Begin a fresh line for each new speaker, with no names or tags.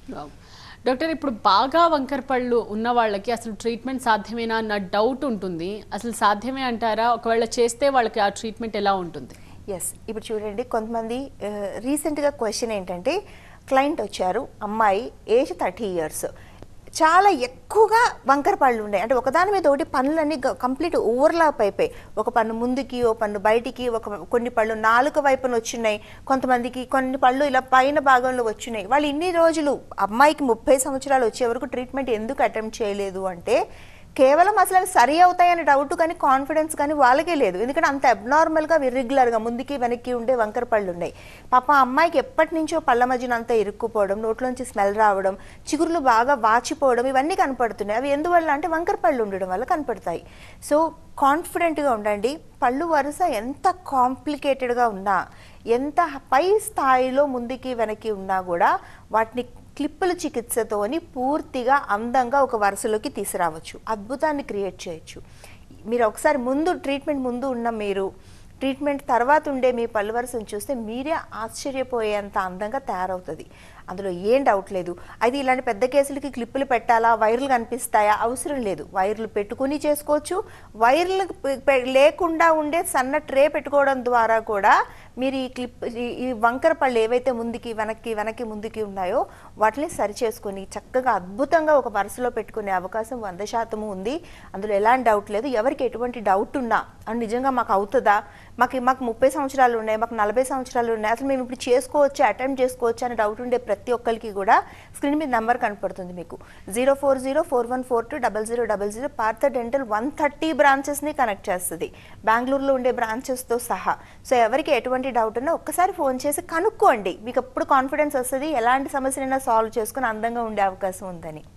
Wow. Doctor ఇప్పుడు బాగా వంకర పళ్ళు ఉన్న వాళ్ళకి అసలు ట్రీట్మెంట్ సాధ్యమేనా అన్న డౌట్ ఉంటుంది అసలు సాధ్యమే అంటారా ఒకవేళ చేస్తే వాళ్ళకి ఆ ట్రీట్మెంట్ ఎలా ఉంటుంది
ఎస్ ఇప్పుడు చూడండి కొంతమంది రీసెంట్గా క్వశ్చన్ ఏంటంటే క్లయింట్ వచ్చారు అమ్మాయి ఏజ్ థర్టీ ఇయర్స్ చాలా ఎక్కువగా వంకర పళ్ళు ఉన్నాయి అంటే ఒకదాని మీద ఒకటి పనులన్నీ కంప్లీట్ ఓవర్లాప్ అయిపోయి ఒక పన్ను ముందుకి ఓ పన్ను బయటికి ఒక కొన్ని పళ్ళు నాలుక వైపున వచ్చినాయి కొంతమందికి కొన్ని పళ్ళు ఇలా పైన భాగంలో వచ్చినాయి వాళ్ళు ఇన్ని రోజులు అమ్మాయికి ముప్పై సంవత్సరాలు వచ్చే వరకు ట్రీట్మెంట్ ఎందుకు అటెంప్ట్ చేయలేదు అంటే కేవలం అసలు అవి సరి అవుతాయని డౌట్ కానీ కాన్ఫిడెన్స్ కానీ వాళ్ళకే లేదు ఎందుకంటే అంత అబ్నార్మల్గా ఇర్రెగ్యులర్గా ముందుకి వెనక్కి ఉండే వంకర పళ్ళు ఉన్నాయి పాప ఆ అమ్మాయికి ఎప్పటి నుంచో పళ్ళ మధ్యన అంతా ఇరుక్కుపోవడం నోట్లోంచి స్మెల్ రావడం చిగురులు బాగా వాచిపోవడం ఇవన్నీ కనపడుతున్నాయి అవి ఎందువల్ల అంటే వంకర పళ్ళు ఉండడం వల్ల కనపడతాయి సో కాన్ఫిడెంట్గా ఉండండి పళ్ళు వరుస ఎంత కాంప్లికేటెడ్గా ఉన్నా ఎంత పై స్థాయిలో ముందుకి వెనక్కి ఉన్నా కూడా వాటిని క్లిప్పుల చికిత్సతోని పూర్తిగా అందంగా ఒక వరుసలోకి తీసుకురావచ్చు అద్భుతాన్ని క్రియేట్ చేయొచ్చు మీరు ఒకసారి ముందు ట్రీట్మెంట్ ముందు ఉన్న మీరు ట్రీట్మెంట్ తర్వాత ఉండే మీ పళ్ళు వరుసను చూస్తే మీరే ఆశ్చర్యపోయేంత అందంగా తయారవుతుంది అందులో ఏం డౌట్ లేదు అయితే ఇలాంటి పెద్ద కేసులకి క్లిప్పులు పెట్టాలా వైర్లు కనిపిస్తాయా అవసరం లేదు వైర్లు పెట్టుకుని చేసుకోవచ్చు వైర్లు పె- పె- లేకుండా ఉండే సన్న ట్రే పెట్టుకోవడం ద్వారా కూడా మీరు ఈ క్లిప్ ఈ- ఈ వంకర పళ్ళు ఏవైతే ముందుకి వెనక్కి వెనక్కి ముందుకి ఉన్నాయో వాటిని సరి చేసుకొని చక్కగా అద్భుతంగా ఒక వరుసలో పెట్టుకునే అవకాశం వంద శాతము ఉంది అందులో ఎలాంటి డౌట్ లేదు ఎవరికి ఎటువంటి డౌట్ ఉన్నా అని నిజంగా మాకు అవుతుందా మాకు మాకు ముప్పై సంవత్సరాలు ఉన్నాయి మాకు నలభై సంవత్సరాలు ఉన్నాయి అసలు మేము ఇప్పుడు చేసుకోవచ్చు అటెంప్ట్ చేసుకోవచ్చు అనే డౌట్ ఉండే ప్రతి ఒక్కరికి కూడా స్క్రీన్ మీద నెంబర్ కనపడుతుంది మీకు zero four zero four one four two double zero double zero Partha dental one thirty బ్రాంచెస్ని కనెక్ట్ చేస్తుంది బెంగళూరులో ఉండే బ్రాంచెస్తో సహా సో ఎవరికి ఎటువంటి డౌట్ ఉన్నా ఒక్కసారి ఫోన్ చేసి కనుక్కోండి మీకు ఎప్పుడు కాన్ఫిడెన్స్ వస్తుంది ఎలాంటి సమస్యనైనా సాల్వ్ చేసుకుని అందంగా ఉండే అవకాశం ఉందని